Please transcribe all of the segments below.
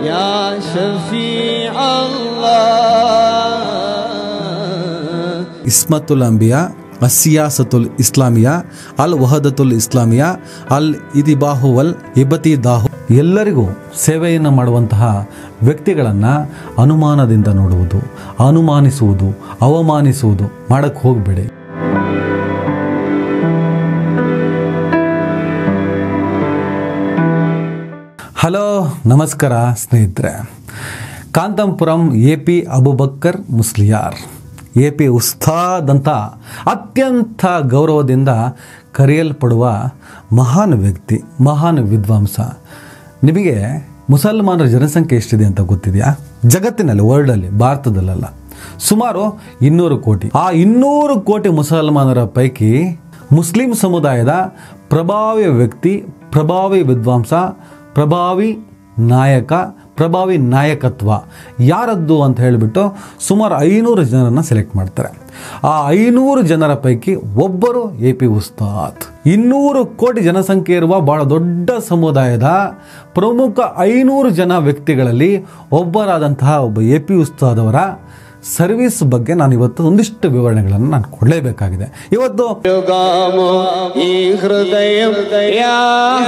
يا شفيع الله ಇಸ್ಮತುಲ್ ಅಂಬಿಯಾ ಅಸಿಯಾಸತುಲ್ ಇಸ್ಲಾಮಿಯಾ ಅಲ್ ವಹದತುಲ್ ಇಸ್ಲಾಮಿಯಾ ಅಲ್ ಇದಿಬಾಹುವಲ್ ಇಬತಿ ದಾಹು ಎಲ್ಲರಿಗೂ ಸೇವೆಯನ್ನು ಮಾಡುವಂತಹ ವ್ಯಕ್ತಿಗಳನ್ನು ಅನುಮಾನದಿಂದ ನೋಡುವುದು ಅನುಮಾನಿಸುವುದು ಅವಮಾನಿಸುವುದು ಮಾಡಕ್ಕೆ ಹೋಗಬೇಡಿ ಹಲೋ ನಮಸ್ಕಾರ ಸ್ನೇಹಿತರೆ Kanthapuram A P Abubakker Musliyar A P Usthad ಅಂತ ಅತ್ಯಂತ ಗೌರವದಿಂದ ಕರೆಯಲ್ಪಡುವ ಮಹಾನ್ ವ್ಯಕ್ತಿ ಮಹಾನ್ ವಿದ್ವಾಂಸ ನಿಮಗೆ ಮುಸಲ್ಮಾನರ ಜನಸಂಖ್ಯೆ ಎಷ್ಟಿದೆ ಅಂತ ಗೊತ್ತಿದೆಯಾ ಜಗತ್ತಿನಲ್ಲಿ ವರ್ಲ್ಡಲ್ಲಿ ಭಾರತದಲ್ಲ ಸುಮಾರು ಇನ್ನೂರು ಕೋಟಿ ಆ ಇನ್ನೂರು ಕೋಟಿ ಮುಸಲ್ಮಾನರ ಪೈಕಿ ಮುಸ್ಲಿಂ ಸಮುದಾಯದ ಪ್ರಭಾವಿ ವ್ಯಕ್ತಿ ಪ್ರಭಾವಿ ವಿದ್ವಾಂಸ ಪ್ರಭಾವಿ ನಾಯಕ ಪ್ರಭಾವಿ ನಾಯಕತ್ವ ಯಾರದ್ದು ಅಂತ ಹೇಳಿಬಿಟ್ಟು ಸುಮಾರು ಐನೂರು ಜನರನ್ನು ಸೆಲೆಕ್ಟ್ ಮಾಡ್ತಾರೆ ಆ ಐನೂರು ಜನರ ಪೈಕಿ ಒಬ್ಬರು ಎ ಪಿ ಉಸ್ತಾದ್ ಇನ್ನೂರು ಕೋಟಿ ಜನಸಂಖ್ಯೆ ಇರುವ ಬಹಳ ದೊಡ್ಡ ಸಮುದಾಯದ ಪ್ರಮುಖ ಐನೂರು ಜನ ವ್ಯಕ್ತಿಗಳಲ್ಲಿ ಒಬ್ಬರಾದಂತಹ ಒಬ್ಬ ಎ ಪಿ ಉಸ್ತಾದ್ ಅವರ ಸರ್ವಿಸ್ ಬಗ್ಗೆ ನಾನು ಇವತ್ತು ಒಂದಿಷ್ಟು ವಿವರಣೆಗಳನ್ನು ನಾನು ಕೊಡಲೇಬೇಕಾಗಿದೆ ಇವತ್ತು యుగాము ఈ హృదయం యా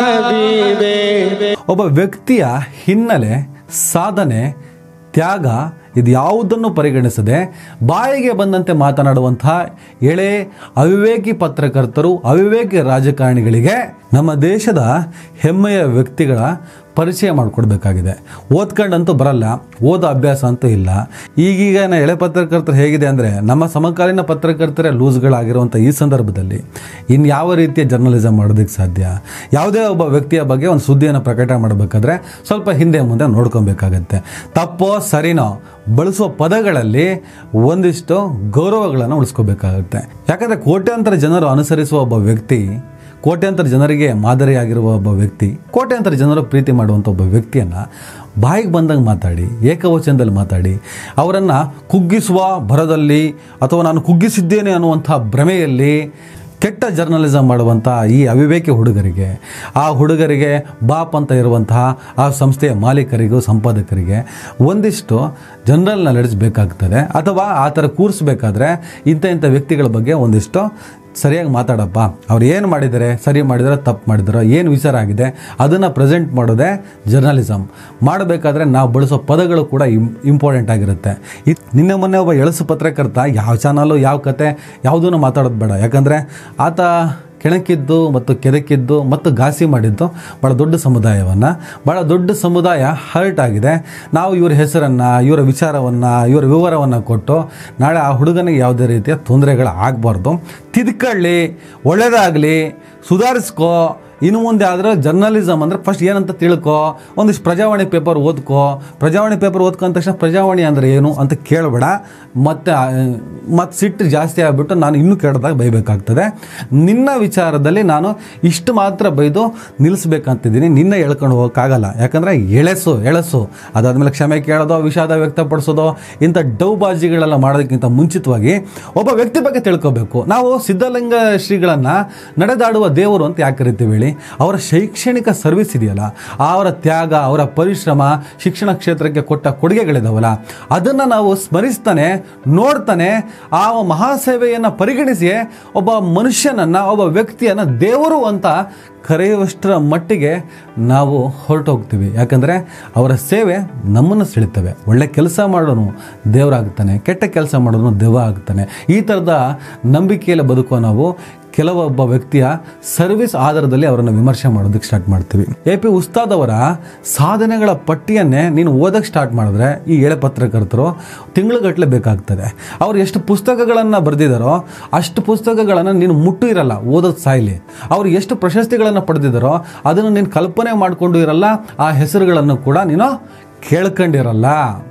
హబీబే ಒಬ್ಬ ವ್ಯಕ್ತಿಯ ಹಿನ್ನೆಲೆ ಸಾಧನೆ ತ್ಯಾಗ ಇದು ಯಾವುದನ್ನು ಪರಿಗಣಿಸದೆ ಬಾಯಿಗೆ ಬಂದಂತೆ ಮಾತನಾಡುವಂತಹ ಎಳೆ ಅವಿವೇಕಿ ಪತ್ರಕರ್ತರು ಅವಿವೇಕಿ ರಾಜಕಾರಣಿಗಳಿಗೆ ನಮ್ಮ ದೇಶದ ಹೆಮ್ಮೆಯ ವ್ಯಕ್ತಿಗಳ ಪರಿಚಯ ಮಾಡಿಕೊಡ್ಬೇಕಾಗಿದೆ ಓದ್ಕೊಂಡಂತೂ ಬರಲ್ಲ ಓದೋ ಅಭ್ಯಾಸ ಅಂತೂ ಇಲ್ಲ ಈಗೀಗ ಎಳೆ ಪತ್ರಕರ್ತರು ಹೇಗಿದೆ ಅಂದರೆ ನಮ್ಮ ಸಮಕಾಲೀನ ಪತ್ರಕರ್ತರೇ ಲೂಸ್ಗಳಾಗಿರುವಂಥ ಈ ಸಂದರ್ಭದಲ್ಲಿ ಇನ್ನು ಯಾವ ರೀತಿಯ ಜರ್ನಲಿಸಮ್ ಮಾಡೋದಕ್ಕೆ ಸಾಧ್ಯ ಯಾವುದೇ ಒಬ್ಬ ವ್ಯಕ್ತಿಯ ಬಗ್ಗೆ ಒಂದು ಸುದ್ದಿಯನ್ನು ಪ್ರಕಟ ಮಾಡಬೇಕಾದ್ರೆ ಸ್ವಲ್ಪ ಹಿಂದೆ ಮುಂದೆ ನೋಡ್ಕೊಬೇಕಾಗತ್ತೆ ತಪ್ಪೋ ಸರಿನೋ ಬಳಸುವ ಪದಗಳಲ್ಲಿ ಒಂದಿಷ್ಟು ಗೌರವಗಳನ್ನು ಉಳಿಸ್ಕೋಬೇಕಾಗುತ್ತೆ ಯಾಕಂದರೆ ಕೋಟ್ಯಾಂತರ ಜನರು ಅನುಸರಿಸುವ ಒಬ್ಬ ವ್ಯಕ್ತಿ ಕೋಟ್ಯಾಂತರ ಜನರಿಗೆ ಮಾದರಿಯಾಗಿರುವ ಒಬ್ಬ ವ್ಯಕ್ತಿ ಕೋಟ್ಯಾಂತರ ಜನರು ಪ್ರೀತಿ ಮಾಡುವಂಥ ಒಬ್ಬ ವ್ಯಕ್ತಿಯನ್ನು ಬಾಯಿಗೆ ಬಂದಂಗೆ ಮಾತಾಡಿ ಏಕವಚನದಲ್ಲಿ ಮಾತಾಡಿ ಅವರನ್ನು ಕುಗ್ಗಿಸುವ ಭರದಲ್ಲಿ ಅಥವಾ ನಾನು ಕುಗ್ಗಿಸಿದ್ದೇನೆ ಅನ್ನುವಂಥ ಭ್ರಮೆಯಲ್ಲಿ ಕೆಟ್ಟ ಜರ್ನಲಿಸಮ್ ಮಾಡುವಂಥ ಈ ಅವಿವೇಕಿ ಹುಡುಗರಿಗೆ ಆ ಹುಡುಗರಿಗೆ ಬಾಪ್ ಅಂತ ಇರುವಂತಹ ಆ ಸಂಸ್ಥೆಯ ಮಾಲೀಕರಿಗೂ ಸಂಪಾದಕರಿಗೆ ಒಂದಿಷ್ಟು ಜನರಲ್ ನಾಲೆಡ್ಜ್ ಬೇಕಾಗ್ತದೆ ಅಥವಾ ಆ ಥರ ಕೂರಿಸ್ಬೇಕಾದ್ರೆ ಇಂಥ ಇಂಥ ವ್ಯಕ್ತಿಗಳ ಬಗ್ಗೆ ಒಂದಿಷ್ಟು ಸರಿಯಾಗಿ ಮಾತಾಡಪ್ಪ ಅವ್ರು ಏನು ಮಾಡಿದ್ದಾರೆ ಸರಿ ಮಾಡಿದಾರೋ ತಪ್ಪು ಮಾಡಿದಾರೋ ಏನು ವಿಚಾರ ಆಗಿದೆ ಅದನ್ನು ಪ್ರೆಸೆಂಟ್ ಮಾಡೋದೇ ಜರ್ನಲಿಸಮ್ ಮಾಡಬೇಕಾದ್ರೆ ನಾವು ಬಳಸೋ ಪದಗಳು ಕೂಡ ಇಂ ಇಂಪಾರ್ಟೆಂಟ್ ಆಗಿರುತ್ತೆ ಇದು ನಿನ್ನೆ ಮೊನ್ನೆ ಒಬ್ಬ ಎಳಸು ಪತ್ರಕರ್ತ ಯಾವ ಚಾನಲು ಯಾವ ಕತೆ ಯಾವುದೂ ಮಾತಾಡೋದು ಬೇಡ ಯಾಕಂದರೆ ಆತ ಕೆಣಕಿದ್ದು ಮತ್ತು ಕೆದಕಿದ್ದು ಮತ್ತು ಘಾಸಿ ಮಾಡಿದ್ದು ಭಾಳ ದೊಡ್ಡ ಸಮುದಾಯವನ್ನು ಭಾಳ ದೊಡ್ಡ ಸಮುದಾಯ ಹರ್ಟ್ ಆಗಿದೆ ನಾವು ಇವರ ಹೆಸರನ್ನು ಇವರ ವಿಚಾರವನ್ನು ಇವರ ವಿವರವನ್ನು ಕೊಟ್ಟು ನಾಳೆ ಆ ಹುಡುಗನಿಗೆ ಯಾವುದೇ ರೀತಿಯ ತೊಂದರೆಗಳು ಆಗಬಾರ್ದು ತಿದ್ಕೊಳ್ಳಿ ಒಳ್ಳೇದಾಗಲಿ ಸುಧಾರಿಸ್ಕೋ ಇನ್ನು ಮುಂದೆ ಆದರೆ ಜರ್ನಲಿಸಮ್ ಅಂದರೆ ಫಸ್ಟ್ ಏನಂತ ತಿಳ್ಕೊ ಒಂದಿಷ್ಟು ಪ್ರಜಾವಾಣಿ ಪೇಪರ್ ಓದ್ಕೋ ಪ್ರಜಾವಾಣಿ ಪೇಪರ್ ಓದ್ಕೊಂಡ ತಕ್ಷಣ ಪ್ರಜಾವಾಣಿ ಅಂದರೆ ಏನು ಅಂತ ಕೇಳಬೇಡ ಮತ್ತು ಮತ್ತು ಸಿಟ್ಟು ಜಾಸ್ತಿ ಆಗಿಬಿಟ್ಟು ನಾನು ಇನ್ನೂ ಕೆಟ್ಟದಾಗ ಬೈಬೇಕಾಗ್ತದೆ ನಿನ್ನ ವಿಚಾರದಲ್ಲಿ ನಾನು ಇಷ್ಟು ಮಾತ್ರ ಬೈದು ನಿಲ್ಲಿಸ್ಬೇಕಂತಿದ್ದೀನಿ ನಿನ್ನ ಎಳ್ಕೊಂಡು ಹೋಗೋಕ್ಕಾಗಲ್ಲ ಯಾಕಂದರೆ ಎಳೆಸು ಎಳಸು ಅದಾದಮೇಲೆ ಕ್ಷಮೆ ಕೇಳೋದು ವಿಷಾದ ವ್ಯಕ್ತಪಡಿಸೋದು ಇಂಥ ಡೌಬಾಜಿಗಳೆಲ್ಲ ಮಾಡೋದಕ್ಕಿಂತ ಮುಂಚಿತವಾಗಿ ಒಬ್ಬ ವ್ಯಕ್ತಿ ಬಗ್ಗೆ ತಿಳ್ಕೋಬೇಕು ನಾವು ಸಿದ್ಧಲಿಂಗ ಶ್ರೀಗಳನ್ನು ನಡೆದಾಡುವ ದೇವರು ಅಂತ ಯಾಕೆ ಕರಿತೀವಿ ಹೇಳಿ ಅವರ ಶೈಕ್ಷಣಿಕ ಸರ್ವಿಸ್ ಇದೆಯಲ್ಲ ಅವರ ತ್ಯಾಗ ಅವರ ಪರಿಶ್ರಮ ಶಿಕ್ಷಣ ಕ್ಷೇತ್ರಕ್ಕೆ ಕೊಟ್ಟ ಕೊಡುಗೆಗಳಿದಾವಲ್ಲ ಅದನ್ನು ನಾವು ಸ್ಮರಿಸ್ತಾನೆ ನೋಡ್ತಾನೆ ಆ ಮಹಾಸೇವೆಯನ್ನು ಪರಿಗಣಿಸಿ ಒಬ್ಬ ಮನುಷ್ಯನನ್ನು ಒಬ್ಬ ವ್ಯಕ್ತಿಯನ್ನು ದೇವರು ಅಂತ ಕರೆಯುವಷ್ಟರ ಮಟ್ಟಿಗೆ ನಾವು ಹೊರಟೋಗ್ತೀವಿ ಯಾಕಂದರೆ ಅವರ ಸೇವೆ ನಮ್ಮನ್ನು ಸೆಳಿತವೆ ಒಳ್ಳೆ ಕೆಲಸ ಮಾಡೋನು ದೇವರಾಗ್ತಾನೆ ಕೆಟ್ಟ ಕೆಲಸ ಮಾಡೋನು ದೆವ್ವ ಆಗ್ತಾನೆ ಈ ಥರದ ನಂಬಿಕೆಯಲ್ಲಿ ಬದುಕುವ ನಾವು ಕೆಲವೊಬ್ಬ ವ್ಯಕ್ತಿಯ ಸರ್ವಿಸ್ ಆಧಾರದಲ್ಲಿ ಅವರನ್ನು ವಿಮರ್ಶೆ ಮಾಡೋದಕ್ಕೆ ಸ್ಟಾರ್ಟ್ ಮಾಡ್ತೀವಿ ಎ ಪಿ ಉಸ್ತಾದ್ ಅವರ ಸಾಧನೆಗಳ ಪಟ್ಟಿಯನ್ನೇ ನೀನು ಓದಕ್ಕೆ ಸ್ಟಾರ್ಟ್ ಮಾಡಿದ್ರೆ ಈ ಎಳೆ ಪತ್ರಕರ್ತರು ತಿಂಗಳುಗಟ್ಟಲೆ ಬೇಕಾಗ್ತದೆ ಅವ್ರು ಎಷ್ಟು ಪುಸ್ತಕಗಳನ್ನು ಬರೆದಿದ್ದಾರೋ ಅಷ್ಟು ಪುಸ್ತಕಗಳನ್ನು ನೀನು ಮುಟ್ಟು ಇರಲ್ಲ ಓದೋದು ಸಾಯ್ಲಿ ಅವ್ರು ಎಷ್ಟು ಪ್ರಶಸ್ತಿಗಳನ್ನು ಪಡೆದಿದ್ದಾರೋ ಅದನ್ನು ನೀನು ಕಲ್ಪನೆ ಮಾಡಿಕೊಂಡು ಇರಲ್ಲ ಆ ಹೆಸರುಗಳನ್ನು ಕೂಡ ನೀನು ಕೇಳ್ಕೊಂಡಿರಲ್ಲ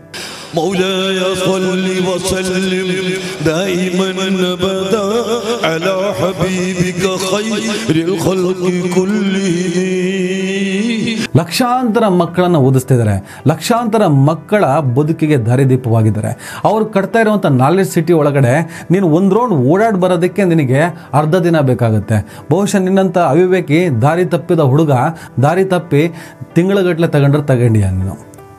مولاي صل وسلم دائما ابدا على حبيبك خير الخلق كلهم ಲಕ್ಷಾಂತರ ಮಕ್ಕಳನ್ನು ಓದಿಸ್ತಾ ಇದ್ದಾರೆ ಲಕ್ಷಾಂತರ ಮಕ್ಕಳ ಬದುಕಿಗೆ ದಾರಿದೀಪವಾಗಿದ್ದಾರೆ ಅವರು ಕಟ್ತಾ ಇರುವಂಥ ನಾಲೆಡ್ಜ್ ಸಿಟಿ ಒಳಗಡೆ ನೀನು ಒಂದು ರೌಂಡ್ ಓಡಾಡಿ ಬರೋದಕ್ಕೆ ನಿನಗೆ ಅರ್ಧ ದಿನ ಬೇಕಾಗುತ್ತೆ ಬಹುಶಃ ನಿನ್ನಂಥ ಅವಿವೇಕಿ ದಾರಿ ತಪ್ಪಿದ ಹುಡುಗ ದಾರಿ ತಪ್ಪಿ ತಿಂಗಳಗಟ್ಟಲೆ ತಗೊಂಡ್ರೆ ತಗೊಂಡಿಯ ನೀನು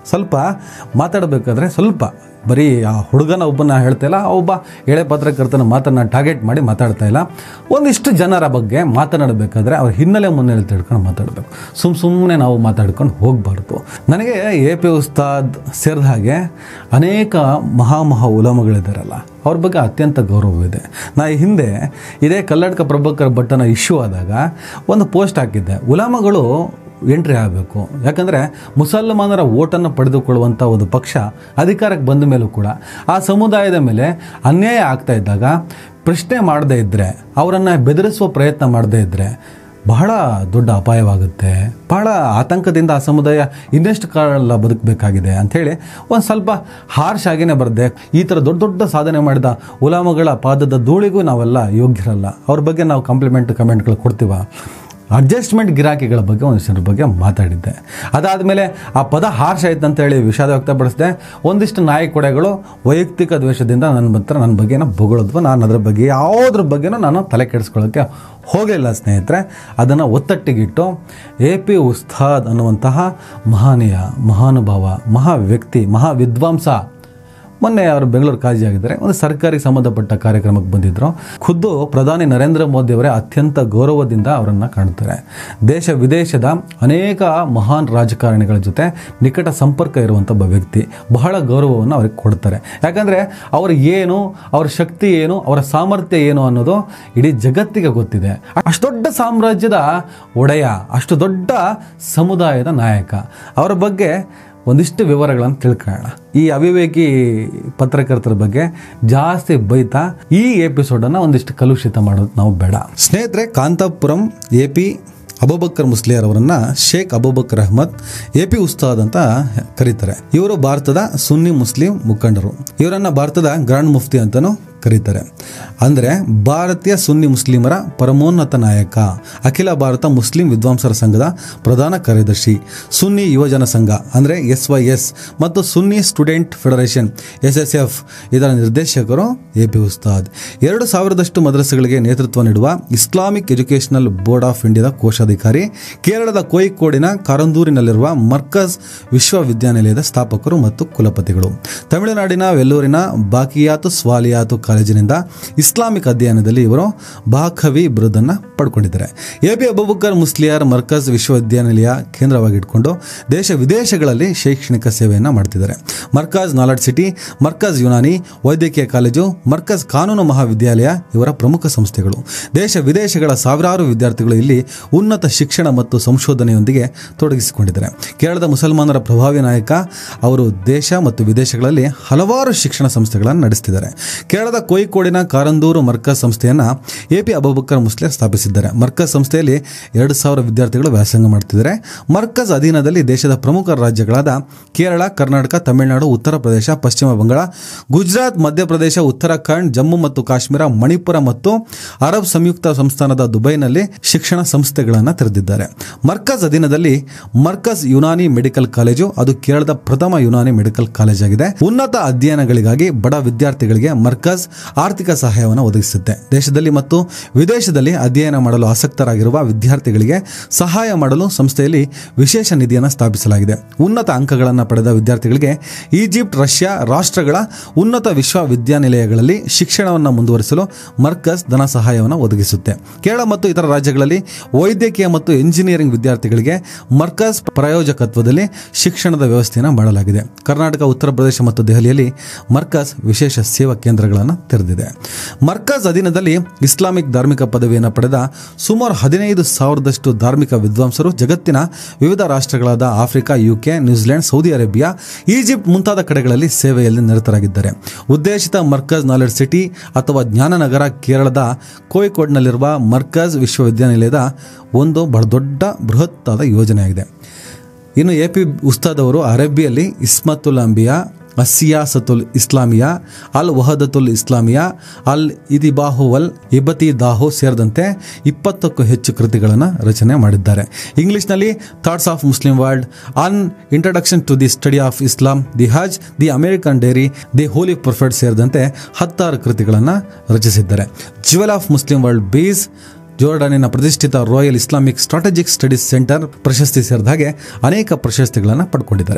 ಸ್ವಲ್ಪ ಮಾತಾಡಬೇಕಾದ್ರೆ ಸ್ವಲ್ಪ ಬರೀ ಆ ಹುಡುಗನ ಒಬ್ಬನ ಹೇಳ್ತಾ ಇಲ್ಲ ಆ ಒಬ್ಬ ಎಳೆ ಪತ್ರಕರ್ತನ ಮಾತನ್ನ ಟಾರ್ಗೆಟ್ ಮಾಡಿ ಮಾತಾಡ್ತಾ ಇಲ್ಲ ಒಂದಿಷ್ಟು ಜನರ ಬಗ್ಗೆ ಮಾತನಾಡಬೇಕಾದ್ರೆ ಅವ್ರ ಹಿನ್ನೆಲೆ ಮುನ್ನೆಲೆ ತಿಳ್ಕೊಂಡು ಮಾತಾಡಬೇಕು ಸುಮ್ಮ ಸುಮ್ಮನೆ ನಾವು ಮಾತಾಡ್ಕೊಂಡು ಹೋಗಬಾರ್ದು ನನಗೆ ಎ ಪಿ ಉಸ್ತಾದ್ ಸೇರಿದ ಹಾಗೆ ಅನೇಕ ಮಹಾ ಮಹಾ ಉಲಮಗಳಿದ್ದಾರಲ್ಲ ಅವ್ರ ಬಗ್ಗೆ ಅತ್ಯಂತ ಗೌರವವಿದೆ ನಾ ಈ ಹಿಂದೆ ಇದೇ ಕಲ್ಲಡ್ಕ ಪ್ರಭಾಕರ್ ಭಟ್ಟನ ಇಶ್ಯೂ ಆದಾಗ ಒಂದು ಪೋಸ್ಟ್ ಹಾಕಿದ್ದೆ ಉಲಾಮಗಳು ಎಂಟ್ರಿ ಆಗಬೇಕು ಯಾಕಂದರೆ ಮುಸಲ್ಮಾನರ ಓಟನ್ನು ಪಡೆದುಕೊಳ್ಳುವಂಥ ಒಂದು ಪಕ್ಷ ಅಧಿಕಾರಕ್ಕೆ ಬಂದ ಮೇಲೂ ಕೂಡ ಆ ಸಮುದಾಯದ ಮೇಲೆ ಅನ್ಯಾಯ ಆಗ್ತಾ ಇದ್ದಾಗ ಪ್ರಶ್ನೆ ಮಾಡದೇ ಇದ್ದರೆ ಅವರನ್ನು ಬೆದರಿಸುವ ಪ್ರಯತ್ನ ಮಾಡದೇ ಇದ್ದರೆ ಬಹಳ ದೊಡ್ಡ ಅಪಾಯವಾಗುತ್ತೆ ಬಹಳ ಆತಂಕದಿಂದ ಆ ಸಮುದಾಯ ಇನ್ನೆಷ್ಟು ಕಾಲ ಬದುಕಬೇಕಾಗಿದೆ ಅಂಥೇಳಿ ಒಂದು ಸ್ವಲ್ಪ ಹಾರ್ಶ್ ಆಗಿನೇ ಬರದೆ ಈ ಥರ ದೊಡ್ಡ ದೊಡ್ಡ ಸಾಧನೆ ಮಾಡಿದ ಉಲಾಮಗಳ ಪಾದದ ಧೂಳಿಗೂ ನಾವೆಲ್ಲ ಯೋಗ್ಯರಲ್ಲ ಅವ್ರ ಬಗ್ಗೆ ನಾವು ಕಾಂಪ್ಲಿಮೆಂಟ್ ಕಮೆಂಟ್ಗಳು ಕೊಡ್ತೀವ ಅಡ್ಜಸ್ಟ್ಮೆಂಟ್ ಗಿರಾಕಿಗಳ ಬಗ್ಗೆ ಒಂದಿಷ್ಟರ ಬಗ್ಗೆ ಮಾತಾಡಿದ್ದೆ ಅದಾದಮೇಲೆ ಆ ಪದ ಹಾರ್ಷ ಆಯ್ತು ಅಂತ ಹೇಳಿ ವಿಷಾದ ವ್ಯಕ್ತಪಡಿಸಿದೆ ಒಂದಿಷ್ಟು ನಾಯಿ ಕೊಡೆಗಳು ವೈಯಕ್ತಿಕ ದ್ವೇಷದಿಂದ ನನ್ನ ಹತ್ರ ನನ್ನ ಬಗ್ಗೆನ ಬೊಗಳಿದ್ವು ನಾನು ಅದ್ರ ಬಗ್ಗೆ ಯಾವುದ್ರ ಬಗ್ಗೆನೂ ನಾನು ತಲೆ ಕೆಡಿಸ್ಕೊಳ್ಳೋಕ್ಕೆ ಹೋಗಲಿಲ್ಲ ಸ್ನೇಹಿತರೆ ಅದನ್ನು ಒತ್ತಟ್ಟಿಗಿಟ್ಟು ಎ ಪಿ ಉಸ್ತಾದ್ ಅನ್ನುವಂತಹ ಮಹಾನೀಯ ಮಹಾನುಭಾವ ಮಹಾ ವ್ಯಕ್ತಿ ಮಹಾ ವಿದ್ವಾಂಸ ಮೊನ್ನೆ ಅವರು ಬೆಂಗಳೂರು ಕಾಜಿ ಆಗಿದ್ದಾರೆ ಒಂದು ಸರ್ಕಾರಿ ಸಂಬಂಧಪಟ್ಟ ಕಾರ್ಯಕ್ರಮಕ್ಕೆ ಬಂದಿದ್ದರು ಖುದ್ದು ಪ್ರಧಾನಿ ನರೇಂದ್ರ ಮೋದಿ ಅವರೇ ಅತ್ಯಂತ ಗೌರವದಿಂದ ಅವರನ್ನು ಕಾಣ್ತಾರೆ ದೇಶ ವಿದೇಶದ ಅನೇಕ ಮಹಾನ್ ರಾಜಕಾರಣಿಗಳ ಜೊತೆ ನಿಕಟ ಸಂಪರ್ಕ ಇರುವಂಥ ಒಬ್ಬ ವ್ಯಕ್ತಿ ಬಹಳ ಗೌರವವನ್ನು ಅವ್ರಿಗೆ ಕೊಡ್ತಾರೆ ಯಾಕಂದರೆ ಅವ್ರ ಏನು ಅವರ ಶಕ್ತಿ ಏನು ಅವರ ಸಾಮರ್ಥ್ಯ ಏನು ಅನ್ನೋದು ಇಡೀ ಜಗತ್ತಿಗೆ ಗೊತ್ತಿದೆ ಅಷ್ಟು ದೊಡ್ಡ ಸಾಮ್ರಾಜ್ಯದ ಒಡೆಯ ಅಷ್ಟು ದೊಡ್ಡ ಸಮುದಾಯದ ನಾಯಕ ಅವರ ಬಗ್ಗೆ ಒಂದಿಷ್ಟು ವಿವರಗಳನ್ನು ತಿಳ್ಕೊಳ್ಳೋಣ ಈ ಅವಿವೇಕಿ ಪತ್ರಕರ್ತರ ಬಗ್ಗೆ ಜಾಸ್ತಿ ಬೈತಾ ಈ ಎಪಿಸೋಡನ್ನು ಒಂದಿಷ್ಟು ಕಲುಷಿತ ಮಾಡೋದು ನಾವು ಬೇಡ ಸ್ನೇಹಿತರೆ ಕಾಂತಾಪುರಂ ಎ ಪಿ ಅಬೂಬಕ್ಕರ್ ಮುಸ್ಲಿಯರ್ ಅವರನ್ನ ಶೇಖ್ ಅಬೂಬಕ್ಕರ್ ಅಹ್ಮದ್ ಎ ಪಿ ಉಸ್ತಾದ್ ಅಂತ ಕರೀತಾರೆ ಇವರು ಭಾರತದ ಸುನ್ನಿ ಮುಸ್ಲಿಂ ಮುಖಂಡರು ಇವರನ್ನ ಭಾರತದ ಗ್ರಾಂಡ್ ಮುಫ್ತಿ ಅಂತಾನೂ ಕರೀತಾರೆ ಅಂದರೆ ಭಾರತೀಯ ಸುನ್ನಿ ಮುಸ್ಲಿಮರ ಪರಮೋನ್ನತ ನಾಯಕ ಅಖಿಲ ಭಾರತ ಮುಸ್ಲಿಂ ವಿದ್ವಾಂಸರ ಸಂಘದ ಪ್ರಧಾನ ಕಾರ್ಯದರ್ಶಿ ಸುನ್ನಿ ಯುವಜನ ಸಂಘ ಅಂದರೆ ಎಸ್ ವೈ ಎಸ್ ಮತ್ತು Sunni Student Federation S S F ಇದರ ನಿರ್ದೇಶಕರು ಎ ಪಿ ಉಸ್ತಾದ್ ಎರಡು ಸಾವಿರದಷ್ಟು ಮದ್ರಸೆಗಳಿಗೆ ನೇತೃತ್ವ ನೀಡುವ ಇಸ್ಲಾಮಿಕ್ ಎಜುಕೇಷನಲ್ ಬೋರ್ಡ್ ಆಫ್ ಇಂಡಿಯಾದ ಕೋಶಾಧಿಕಾರಿ ಕೇರಳದ ಕೋಯಿಕೋಡಿನ ಕಾರಂದೂರಿನಲ್ಲಿರುವ ಮರ್ಕಜ್ ವಿಶ್ವವಿದ್ಯಾನಿಲಯದ ಸ್ಥಾಪಕರು ಮತ್ತು ಕುಲಪತಿಗಳು ತಮಿಳುನಾಡಿನ ವೆಲ್ಲೂರಿನ ಬಾಕಿಯಾತು ಸ್ವಾಲಿಯಾತು ಕಾಲೇಜಿನಿಂದ ಇಸ್ಲಾಮಿಕ್ ಅಧ್ಯಯನದಲ್ಲಿ ಇವರು ಬಾಖವಿ ಬಿರುದನ್ನು ಪಡ್ಕೊಂಡಿದ್ದಾರೆ ಎ ಬಿ ಅಬೂಬಕರ್ ಮುಸ್ಲಿಯಾರ್ ಮರ್ಕಜ್ ವಿಶ್ವವಿದ್ಯಾನಿಲಯ ಕೇಂದ್ರವಾಗಿ ಇಟ್ಕೊಂಡು ದೇಶ ವಿದೇಶಗಳಲ್ಲಿ ಶೈಕ್ಷಣಿಕ ಸೇವೆಯನ್ನು ಮಾಡ್ತಿದ್ದಾರೆ ಮರ್ಕಜ್ ನಾಲೆಡ್ಜ್ ಸಿಟಿ ಮರ್ಕಜ್ ಯುನಾನಿ ವೈದ್ಯಕೀಯ ಕಾಲೇಜು ಮರ್ಕಜ್ ಕಾನೂನು ಮಹಾವಿದ್ಯಾಲಯ ಇವರ ಪ್ರಮುಖ ಸಂಸ್ಥೆಗಳು ದೇಶ ವಿದೇಶಗಳ ಸಾವಿರಾರು ವಿದ್ಯಾರ್ಥಿಗಳು ಇಲ್ಲಿ ಉನ್ನತ ಶಿಕ್ಷಣ ಮತ್ತು ಸಂಶೋಧನೆಯೊಂದಿಗೆ ತೊಡಗಿಸಿಕೊಂಡಿದ್ದಾರೆ ಕೇರಳದ ಮುಸಲ್ಮಾನರ ಪ್ರಭಾವಿ ನಾಯಕ ಅವರು ದೇಶ ಮತ್ತು ವಿದೇಶಗಳಲ್ಲಿ ಹಲವಾರು ಶಿಕ್ಷಣ ಸಂಸ್ಥೆಗಳನ್ನು ನಡೆಸ್ತಿದ್ದಾರೆ ಕೇರಳದ ಕೋಯಿಕೋಡಿನ ಕಾರಂದೂರು ಮರ್ಕಜ್ ಸಂಸ್ಥೆಯನ್ನು ಎ ಪಿ ಅಬೂಬಕ್ಕರ್ ಮುಸ್ಲಿಂ ಸ್ಥಾಪಿಸಿದ್ದಾರೆ ಮರ್ಕಜ್ ಸಂಸ್ಥೆಯಲ್ಲಿ ಎರಡು ಸಾವಿರ ವಿದ್ಯಾರ್ಥಿಗಳು ವ್ಯಾಸಂಗ ಮಾಡ್ತಿದ್ದಾರೆ ಮರ್ಕಜ್ ಅಧೀನದಲ್ಲಿ ದೇಶದ ಪ್ರಮುಖ ರಾಜ್ಯಗಳಾದ ಕೇರಳ ಕರ್ನಾಟಕ ತಮಿಳುನಾಡು ಉತ್ತರ ಪ್ರದೇಶ ಪಶ್ಚಿಮ ಬಂಗಾಳ ಗುಜರಾತ್ ಮಧ್ಯಪ್ರದೇಶ ಉತ್ತರಾಖಂಡ್ ಜಮ್ಮು ಮತ್ತು ಕಾಶ್ಮೀರ ಮಣಿಪುರ ಮತ್ತು ಅರಬ್ ಸಂಯುಕ್ತ ಸಂಸ್ಥಾನದ ದುಬೈನಲ್ಲಿ ಶಿಕ್ಷಣ ಸಂಸ್ಥೆಗಳನ್ನು ತೆರೆದಿದ್ದಾರೆ ಮರ್ಕಜ್ ಅಧೀನದಲ್ಲಿ ಮರ್ಕಜ್ ಯುನಾನಿ ಮೆಡಿಕಲ್ ಕಾಲೇಜು ಅದು ಕೇರಳದ ಪ್ರಥಮ ಯುನಾನಿ ಮೆಡಿಕಲ್ ಕಾಲೇಜ್ ಆಗಿದೆ ಉನ್ನತ ಅಧ್ಯಯನಗಳಿಗಾಗಿ ಬಡ ವಿದ್ಯಾರ್ಥಿಗಳಿಗೆ ಮರ್ಕಜ್ ಆರ್ಥಿಕ ಸಹಾಯವನ್ನು ಒದಗಿಸುತ್ತೆ ದೇಶದಲ್ಲಿ ಮತ್ತು ವಿದೇಶದಲ್ಲಿ ಅಧ್ಯಯನ ಮಾಡಲು ಆಸಕ್ತರಾಗಿರುವ ವಿದ್ಯಾರ್ಥಿಗಳಿಗೆ ಸಹಾಯ ಮಾಡಲು ಸಂಸ್ಥೆಯಲ್ಲಿ ವಿಶೇಷ ನಿಧಿಯನ್ನು ಸ್ಥಾಪಿಸಲಾಗಿದೆ ಉನ್ನತ ಅಂಕಗಳನ್ನು ಪಡೆದ ವಿದ್ಯಾರ್ಥಿಗಳಿಗೆ ಈಜಿಪ್ಟ್ ರಷ್ಯಾ ರಾಷ್ಟ್ರಗಳ ಉನ್ನತ ವಿಶ್ವವಿದ್ಯಾನಿಲಯಗಳಲ್ಲಿ ಶಿಕ್ಷಣವನ್ನು ಮುಂದುವರಿಸಲು ಮರ್ಕಜ್ ಧನ ಸಹಾಯವನ್ನು ಒದಗಿಸುತ್ತೆ ಕೇರಳ ಮತ್ತು ಇತರ ರಾಜ್ಯಗಳಲ್ಲಿ ವೈದ್ಯಕೀಯ ಮತ್ತು ಎಂಜಿನಿಯರಿಂಗ್ ವಿದ್ಯಾರ್ಥಿಗಳಿಗೆ ಮರ್ಕಜ್ ಪ್ರಾಯೋಜಕತ್ವದಲ್ಲಿ ಶಿಕ್ಷಣದ ವ್ಯವಸ್ಥೆಯನ್ನು ಮಾಡಲಾಗಿದೆ ಕರ್ನಾಟಕ ಉತ್ತರ ಪ್ರದೇಶ ಮತ್ತು ದೆಹಲಿಯಲ್ಲಿ ಮರ್ಕಜ್ ವಿಶೇಷ ಸೇವಾ ಕೇಂದ್ರಗಳನ್ನು ತೆರೆದಿದೆ ಮರ್ಕಜ್ ಅಧೀನದಲ್ಲಿ ಇಸ್ಲಾಮಿಕ್ ಧಾರ್ಮಿಕ ಪದವಿಯನ್ನು ಪಡೆದ ಸುಮಾರು ಹದಿನೈದು ಸಾವಿರದಷ್ಟು ಧಾರ್ಮಿಕ ವಿದ್ವಾಂಸರು ಜಗತ್ತಿನ ವಿವಿಧ ರಾಷ್ಟ್ರಗಳಾದ Africa UK New Zealand Saudi Arabia Egypt ಮುಂತಾದ ಕಡೆಗಳಲ್ಲಿ ಸೇವೆಯಲ್ಲಿ ನಿರತರಾಗಿದ್ದಾರೆ ಉದ್ದೇಶಿತ ಮರ್ಕಜ್ ನಾಲೆಡ್ಜ್ ಸಿಟಿ ಅಥವಾ ಜ್ಞಾನನಗರ ಕೇರಳದ ಕೋಯಿಕೋಡ್ನಲ್ಲಿರುವ ಮರ್ಕಜ್ ವಿಶ್ವವಿದ್ಯಾನಿಲಯದ ಒಂದು ಬಹಳ ದೊಡ್ಡ ಬೃಹತ್ತಾದ ಯೋಜನೆಯಾಗಿದೆ ಇನ್ನು ಎ ಪಿ ಉಸ್ತಾದ್ ಅವರು ಅರೇಬಿಯಲ್ಲಿ ಇಸ್ಮತುಲ್ ಅಂಬಿಯಾ ಅಸಿಯಾಸತುಲ್ ಇಸ್ಲಾಮಿಯಾ ಅಲ್ ವಹದತುಲ್ ಇಸ್ಲಾಮಿಯಾ ಅಲ್ ಇದಿಬಾಹುವಲ್ ಇಬತಿ ದಾಹು ಸೇರಿದಂತೆ ಇಪ್ಪತ್ತಕ್ಕೂ ಹೆಚ್ಚು ಕೃತಿಗಳನ್ನು ರಚನೆ ಮಾಡಿದ್ದಾರೆ ಇಂಗ್ಲಿಷ್ನಲ್ಲಿ Thoughts of Muslim World an Introduction to the Study of Islam the Hajj the American Diary the Holy Prophet ಸೇರಿದಂತೆ ಹತ್ತಾರು ಕೃತಿಗಳನ್ನು ರಚಿಸಿದ್ದಾರೆ ಜ್ಯುವೆಲ್ ಆಫ್ ಮುಸ್ಲಿಂ ವರ್ಲ್ಡ್ ಬೀಸ್ ಜೋರ್ಡಾನಿನ ಪ್ರತಿಷ್ಠಿತ Royal Islamic Strategic Studies Centre ಪ್ರಶಸ್ತಿ ಸೇರಿದ ಹಾಗೆ ಅನೇಕ ಪ್ರಶಸ್ತಿಗಳನ್ನು ಪಡ್ಕೊಂಡಿದ್ದಾರೆ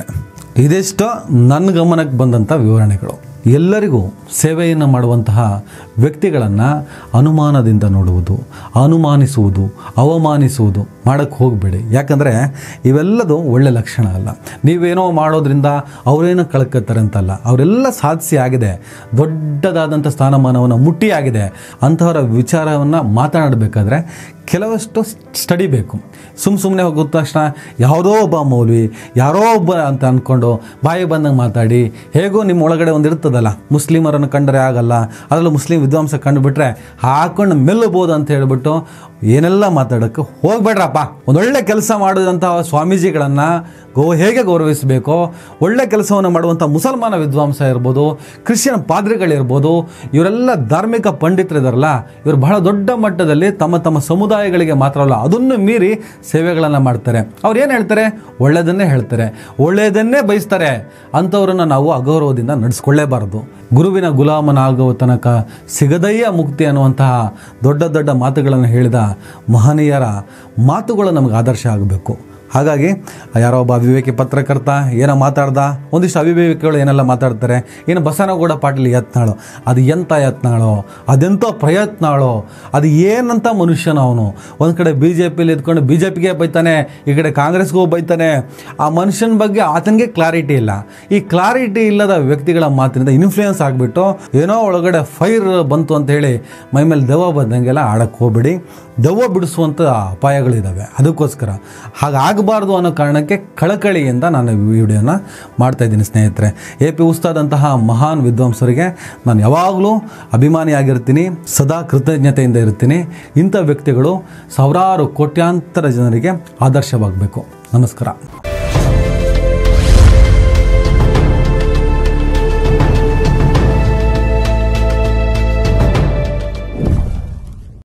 ಇದಿಷ್ಟು ನನ್ನ ಗಮನಕ್ಕೆ ಬಂದಂಥ ವಿವರಣೆಗಳು ಎಲ್ಲರಿಗೂ ಸೇವೆಯನ್ನು ಮಾಡುವಂತಹ ವ್ಯಕ್ತಿಗಳನ್ನು ಅನುಮಾನದಿಂದ ನೋಡುವುದು ಅನುಮಾನಿಸುವುದು ಅವಮಾನಿಸುವುದು ಮಾಡೋಕ್ಕೆ ಹೋಗಬೇಡಿ ಯಾಕಂದರೆ ಇವೆಲ್ಲದು ಒಳ್ಳೆ ಲಕ್ಷಣ ಅಲ್ಲ ನೀವೇನೋ ಮಾಡೋದ್ರಿಂದ ಅವರೇನೋ ಕಳ್ಕೊತಾರೆ ಅಂತಲ್ಲ ಅವರೆಲ್ಲ ಸಾಧಿಸಿ ಆಗಿದೆ ದೊಡ್ಡದಾದಂಥ ಸ್ಥಾನಮಾನವನ್ನು ಮುಟ್ಟಿ ಆಗಿದೆ ಅಂಥವರ ವಿಚಾರವನ್ನು ಮಾತನಾಡಬೇಕಾದ್ರೆ ಕೆಲವಷ್ಟು ಸ್ಟಡಿ ಬೇಕು ಸುಮ್ಮ ಸುಮ್ಮನೆ ಹೋಗಿದ ತಕ್ಷಣ ಯಾವುದೋ ಒಬ್ಬ ಮೌಲ್ವಿ ಯಾರೋ ಒಬ್ಬ ಅಂತ ಅಂದ್ಕೊಂಡು ಬಾಯಿ ಬಂದಂಗೆ ಮಾತಾಡಿ ಹೇಗೋ ನಿಮ್ಮ ಒಳಗಡೆ ಒಂದು ಇರ್ತದಲ್ಲ ಮುಸ್ಲಿಮರನ್ನು ಕಂಡರೆ ಆಗಲ್ಲ ಅದರಲ್ಲೂ ಮುಸ್ಲಿಂ ವಿದ್ವಾಂಸ ಕಂಡುಬಿಟ್ರೆ ಹಾಕೊಂಡು ಮೆಲ್ಲಬಹುದು ಅಂತ ಹೇಳ್ಬಿಟ್ಟು ಏನೆಲ್ಲ ಮಾತಾಡೋಕ್ಕೆ ಹೋಗ್ಬೇಡ್ರಪ್ಪ ಒಂದೊಳ್ಳೆ ಕೆಲಸ ಮಾಡಿದಂಥ ಸ್ವಾಮೀಜಿಗಳನ್ನು ಗೋ ಹೇಗೆ ಗೌರವಿಸಬೇಕೋ ಒಳ್ಳೆ ಕೆಲಸವನ್ನು ಮಾಡುವಂಥ ಮುಸಲ್ಮಾನ ವಿದ್ವಾಂಸ ಇರ್ಬೋದು ಕ್ರಿಶ್ಚಿಯನ್ ಪಾದ್ರಿಗಳಿರ್ಬೋದು ಇವರೆಲ್ಲ ಧಾರ್ಮಿಕ ಪಂಡಿತರಿದಾರಲ್ಲ ಇವರು ಬಹಳ ದೊಡ್ಡ ಮಟ್ಟದಲ್ಲಿ ತಮ್ಮ ತಮ್ಮ ಸಮುದಾಯಗಳಿಗೆ ಮಾತ್ರ ಅಲ್ಲ ಅದನ್ನು ಮೀರಿ ಸೇವೆಗಳನ್ನು ಮಾಡ್ತಾರೆ ಅವ್ರು ಏನು ಹೇಳ್ತಾರೆ ಒಳ್ಳೆಯದನ್ನೇ ಹೇಳ್ತಾರೆ ಒಳ್ಳೆಯದನ್ನೇ ಬಯಸ್ತಾರೆ ಅಂಥವ್ರನ್ನ ನಾವು ಅಗೌರವದಿಂದ ನಡೆಸ್ಕೊಳ್ಳೇಬಾರದು ಗುರುವಿನ ಗುಲಾಮನಾಗುವ ತನಕ ಸಿಗದಯ್ಯ ಮುಕ್ತಿ ಅನ್ನುವಂತಹ ದೊಡ್ಡ ದೊಡ್ಡ ಮಾತುಗಳನ್ನು ಹೇಳಿದ ಮಹನೀಯರ ಮಾತುಗಳು ನಮಗೆ ಆದರ್ಶ ಆಗಬೇಕು ಹಾಗಾಗಿ ಯಾರೋ ಒಬ್ಬ ಅವಿವೇಕಿ ಪತ್ರಕರ್ತ ಏನೋ ಮಾತಾಡ್ದ ಒಂದಿಷ್ಟು ಅವಿವೇಕಿಗಳು ಏನೆಲ್ಲ ಮಾತಾಡ್ತಾರೆ ಏನು ಬಸನಗೌಡ ಪಾಟೀಲ್ ಯತ್ನಾಳು ಅದು ಎಂಥ ಯತ್ನಾಳೋ ಅದೆಂಥ ಪ್ರಯತ್ನಾಳೋ ಅದು ಏನಂತ ಮನುಷ್ಯನ ಅವನು ಒಂದು ಕಡೆ ಬಿ ಜೆ ಪಿಲಿ ಇದ್ಕೊಂಡು ಬಿ ಜೆ ಪಿಗೆ ಬೈತಾನೆ ಈ ಕಡೆ ಕಾಂಗ್ರೆಸ್ಗೂ ಬೈತಾನೆ ಆ ಮನುಷ್ಯನ ಬಗ್ಗೆ ಆತನಿಗೆ ಕ್ಲಾರಿಟಿ ಇಲ್ಲ ಈ ಕ್ಲಾರಿಟಿ ಇಲ್ಲದ ವ್ಯಕ್ತಿಗಳ ಮಾತಿನಿಂದ ಇನ್ಫ್ಲೂಯೆನ್ಸ್ ಆಗಿಬಿಟ್ಟು ಏನೋ ಒಳಗಡೆ ಫೈರ್ ಬಂತು ಅಂತ ಹೇಳಿ ಮೈ ಮೇಲೆ ದೆವ್ವ ಬಂದಂಗೆಲ್ಲ ಆಡಕ್ಕೆ ಹೋಗ್ಬೇಡಿ ದೆವ್ವ ಬಿಡಿಸುವಂಥ ಅಪಾಯಗಳಿದ್ದಾವೆ ಅದಕ್ಕೋಸ್ಕರ ಹಾಗಾಗಬಾರ್ದು ಅನ್ನೋ ಕಾರಣಕ್ಕೆ ಕಳಕಳಿಯಿಂದ ನಾನು ಈ ವಿಡಿಯೋನ ಮಾಡ್ತಾ ಇದ್ದೀನಿ ಸ್ನೇಹಿತರೆ ಎ ಪಿ ಉಸ್ತಾದಂತಹ ಮಹಾನ್ ವಿದ್ವಾಂಸರಿಗೆ ನಾನು ಯಾವಾಗಲೂ ಅಭಿಮಾನಿಯಾಗಿರ್ತೀನಿ ಸದಾ ಕೃತಜ್ಞತೆಯಿಂದ ಇರ್ತೀನಿ ಇಂಥ ವ್ಯಕ್ತಿಗಳು ಸಾವಿರಾರು ಕೋಟ್ಯಾಂತರ ಜನರಿಗೆ ಆದರ್ಶವಾಗಬೇಕು ನಮಸ್ಕಾರ